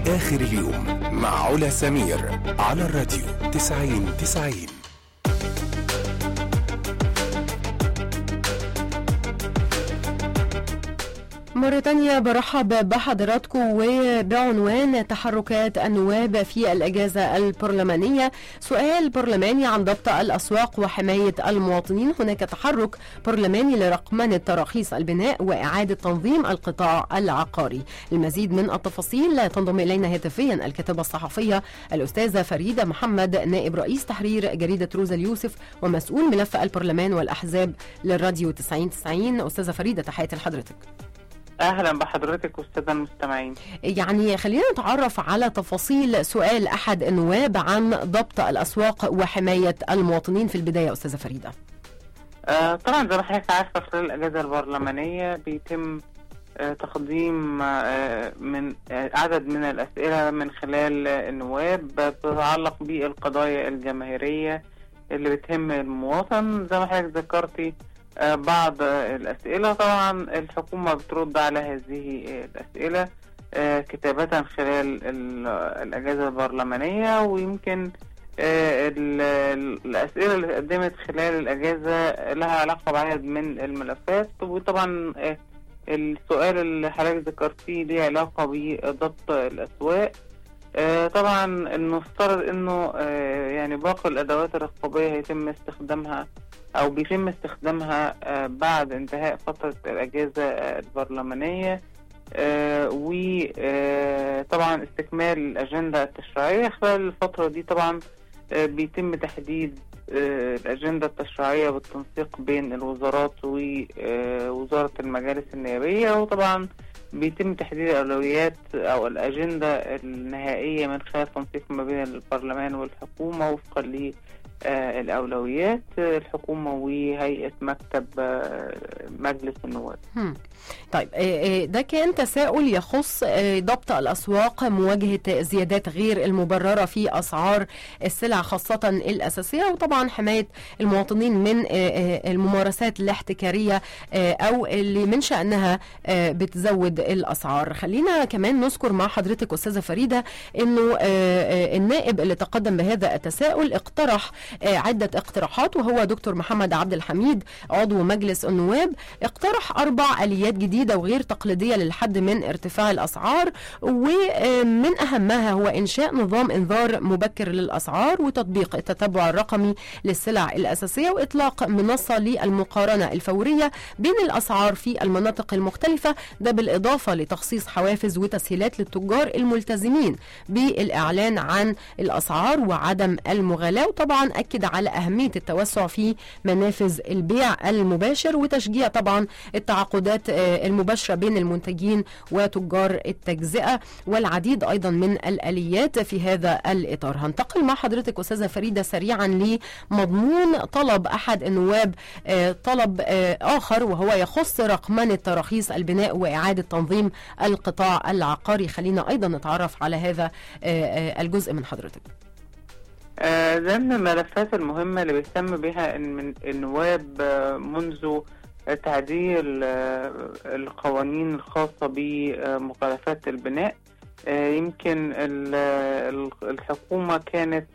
آخر اليوم مع علا سمير على الراديو 90 90 مرة تانية برحب بحضراتكم وبعنوان تحركات النواب في الأجازة البرلمانية سؤال برلماني عن ضبط الأسواق وحماية المواطنين هناك تحرك برلماني لرقمنة تراخيص البناء وإعادة تنظيم القطاع العقاري المزيد من التفاصيل تنضم إلينا هاتفيا الكاتبة الصحفية الأستاذة فريدة محمد نائب رئيس تحرير جريدة روزا اليوسف ومسؤول ملف البرلمان والأحزاب للراديو 90 90 أستاذة فريدة تحياتي لحضرتك اهلا بحضرتك والساده المستمعين يعني خلينا نتعرف على تفاصيل سؤال احد النواب عن ضبط الاسواق وحمايه المواطنين في البدايه استاذه فريده آه طبعا زي ما حضرتك عارفه خلال الاجازه البرلمانيه بيتم آه تقديم آه من آه عدد من الاسئله من خلال النواب بتتعلق بالقضايا الجماهيريه اللي بتهم المواطن زي ما حضرتك ذكرتي آه بعض آه الأسئلة طبعا الحكومة بترد على هذه آه الأسئلة كتابة خلال الأجازة البرلمانية ويمكن الأسئلة اللي اتقدمت خلال الأجازة لها علاقة بعدد من الملفات وطبعا السؤال اللي حضرتك ذكرتيه ليه علاقة بضبط الأسواق طبعا المفترض انه يعني باقي الادوات الرقابيه هيتم استخدامها او بيتم استخدامها بعد انتهاء فترة الاجازة البرلمانية وطبعا استكمال الاجندة التشريعية خلال الفترة دي طبعا بيتم تحديد الأجندة التشريعية بالتنسيق بين الوزارات ووزارة المجالس النيابية وطبعا بيتم تحديد الأولويات أو الأجندة النهائية من خلال تنسيق ما بين البرلمان والحكومة وفقا للأولويات الحكومة وهيئة مكتب مجلس النواب. طيب ده كان تساؤل يخص ضبط الأسواق مواجهة زيادات غير المبررة في أسعار السلع خاصة الأساسية وطبعا حماية المواطنين من الممارسات الاحتكارية أو اللي من شأنها بتزود الأسعار خلينا كمان نذكر مع حضرتك أستاذة فريدة أنه النائب اللي تقدم بهذا التساؤل اقترح عدة اقتراحات وهو دكتور محمد عبد الحميد عضو مجلس النواب اقترح أربع آليات جديدة وغير تقليدية للحد من ارتفاع الأسعار ومن أهمها هو إنشاء نظام إنذار مبكر للأسعار وتطبيق التتبع الرقمي للسلع الأساسية وإطلاق منصة للمقارنة الفورية بين الأسعار في المناطق المختلفة ده بالإضافة لتخصيص حوافز وتسهيلات للتجار الملتزمين بالإعلان عن الأسعار وعدم المغالاة وطبعا أكد على أهمية التوسع في منافذ البيع المباشر وتشجيع طبعا التعاقدات المباشرة بين المنتجين وتجار التجزئة والعديد أيضا من الآليات في هذا الإطار هنتقل مع حضرتك أستاذة فريدة سريعا لمضمون طلب أحد النواب طلب آخر وهو يخص رقمنة تراخيص البناء وإعادة تنظيم القطاع العقاري خلينا أيضا نتعرف على هذا الجزء من حضرتك ده من الملفات المهمة اللي بيهتم بها النواب منذ تعديل القوانين الخاصة بمخالفات البناء يمكن الحكومة كانت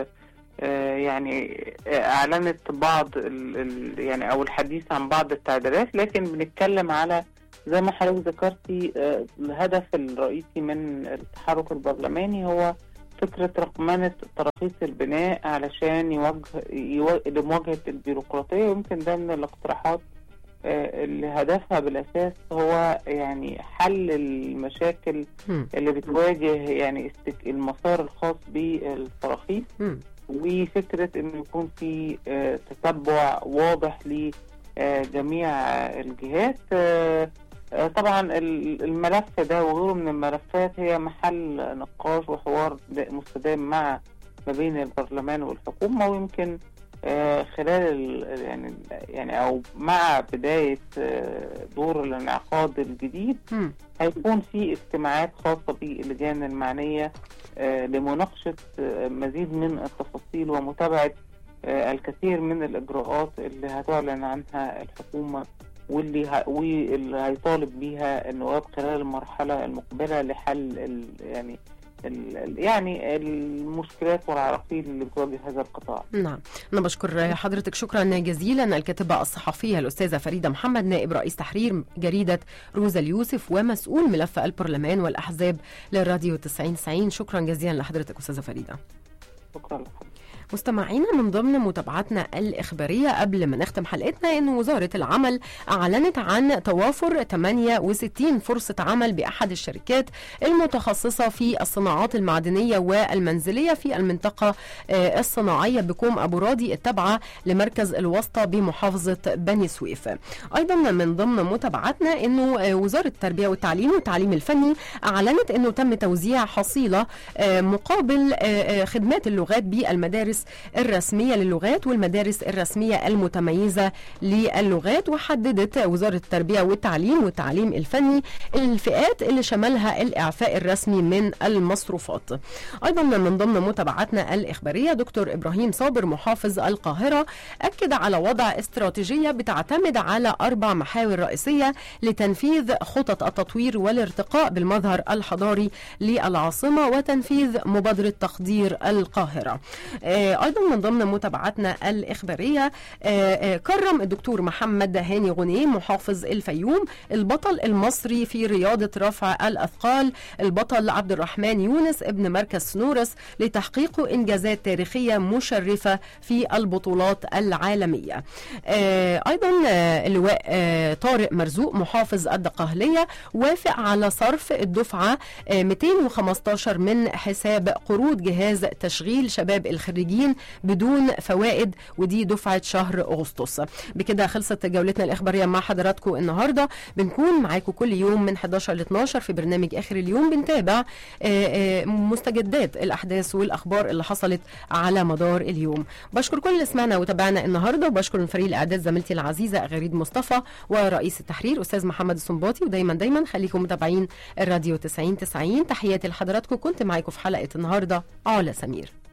يعني اعلنت بعض يعني او الحديث عن بعض التعديلات لكن بنتكلم على زي ما حضرتك ذكرتي الهدف الرئيسي من التحرك البرلماني هو فكرة رقمنة تراخيص البناء علشان يوجه, يوجه لمواجهة البيروقراطية ويمكن ده من الاقتراحات اللي هدفها بالاساس هو يعني حل المشاكل م. اللي بتواجه يعني المسار الخاص بالتراخيص وفكره انه يكون في تتبع واضح لجميع الجهات طبعا الملف ده وغيره من الملفات هي محل نقاش وحوار مستدام مع ما بين البرلمان والحكومه ويمكن آه خلال يعني يعني او مع بدايه آه دور الانعقاد الجديد م. هيكون في اجتماعات خاصه باللجان المعنيه آه لمناقشه مزيد من التفاصيل ومتابعه الكثير من الاجراءات اللي هتعلن عنها الحكومه واللي ه... واللي هيطالب بيها النواب خلال المرحله المقبله لحل ال... يعني ال- ال- يعني المشكلات والعراقيل اللي بتواجه هذا القطاع نعم أنا بشكر حضرتك شكرا جزيلا الكاتبة الصحفية الأستاذة فريدة محمد نائب رئيس تحرير جريدة روزا اليوسف ومسؤول ملف البرلمان والأحزاب للراديو 90 شكرا جزيلا لحضرتك أستاذة فريدة شكرا لحضرتك مستمعينا من ضمن متابعتنا الإخبارية قبل ما نختم حلقتنا أن وزارة العمل أعلنت عن توافر 68 فرصة عمل بأحد الشركات المتخصصة في الصناعات المعدنية والمنزلية في المنطقة آه، الصناعية بكوم أبو راضي التابعة لمركز الوسطى بمحافظة بني سويف أيضا من ضمن متابعتنا أنه آه، وزارة التربية والتعليم والتعليم الفني أعلنت أنه تم توزيع حصيلة آه، مقابل آه، آه، خدمات اللغات بالمدارس الرسمية للغات والمدارس الرسمية المتميزة للغات وحددت وزارة التربية والتعليم والتعليم الفني الفئات اللي شملها الإعفاء الرسمي من المصروفات أيضا من ضمن متابعاتنا الإخبارية دكتور إبراهيم صابر محافظ القاهرة أكد على وضع استراتيجية بتعتمد على أربع محاور رئيسية لتنفيذ خطط التطوير والارتقاء بالمظهر الحضاري للعاصمة وتنفيذ مبادرة تخدير القاهرة آه، أيضا من ضمن متابعاتنا الإخبارية آه، آه، كرم الدكتور محمد هاني غنيم محافظ الفيوم البطل المصري في رياضة رفع الأثقال البطل عبد الرحمن يونس ابن مركز سنورس لتحقيق إنجازات تاريخية مشرفة في البطولات العالمية آه، أيضا آه، اللواء آه، طارق مرزوق محافظ الدقهلية وافق على صرف الدفعة آه، 215 من حساب قروض جهاز تشغيل شباب الخريجين بدون فوائد ودي دفعة شهر أغسطس بكده خلصت جولتنا الإخبارية مع حضراتكم النهاردة بنكون معاكم كل يوم من 11 ل 12 في برنامج آخر اليوم بنتابع آه، آه، مستجدات الأحداث والأخبار اللي حصلت على مدار اليوم بشكر كل اللي سمعنا وتابعنا النهاردة وبشكر من فريق الإعداد زميلتي العزيزة غريد مصطفى ورئيس التحرير أستاذ محمد السنباطي ودايما دايما خليكم متابعين الراديو 90 90 تحياتي لحضراتكم كنت معاكم في حلقة النهاردة علا سمير